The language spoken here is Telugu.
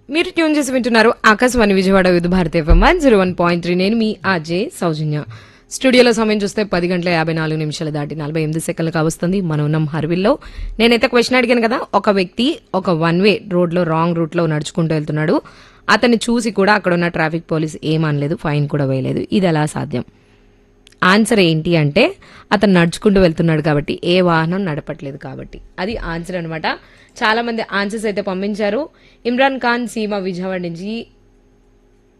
మీరు ట్యూన్ చేసి వింటున్నారు Akashvani Vijayawada Vividh Bharati FM one zero one point three నేను మీ ఆజే సౌజన్య స్టూడియోలో సమయం చూస్తే పది గంటల యాభై నాలుగు నిమిషాలు దాటి నలభై ఎనిమిది సెకండ్లు కావస్తుంది మనం ఉన్నాం హర్విల్లో నేనైతే క్వశ్చన్ అడిగాను కదా ఒక వ్యక్తి ఒక వన్ వే రోడ్లో రాంగ్ రూట్లో నడుచుకుంటూ వెళ్తున్నాడు అతన్ని చూసి కూడా అక్కడ ఉన్న ట్రాఫిక్ పోలీస్ ఏమనలేదు ఫైన్ కూడా వేయలేదు ఇది ఎలా సాధ్యం ఆన్సర్ ఏంటి అంటే అతను నడుచుకుంటూ వెళ్తున్నాడు కాబట్టి ఏ వాహనం నడపట్లేదు కాబట్టి అది ఆన్సర్ అనమాట చాలా మంది ఆన్సర్స్ అయితే పంపించారు ఇమ్రాన్ ఖాన్ సీమా విజయవాడ నుంచి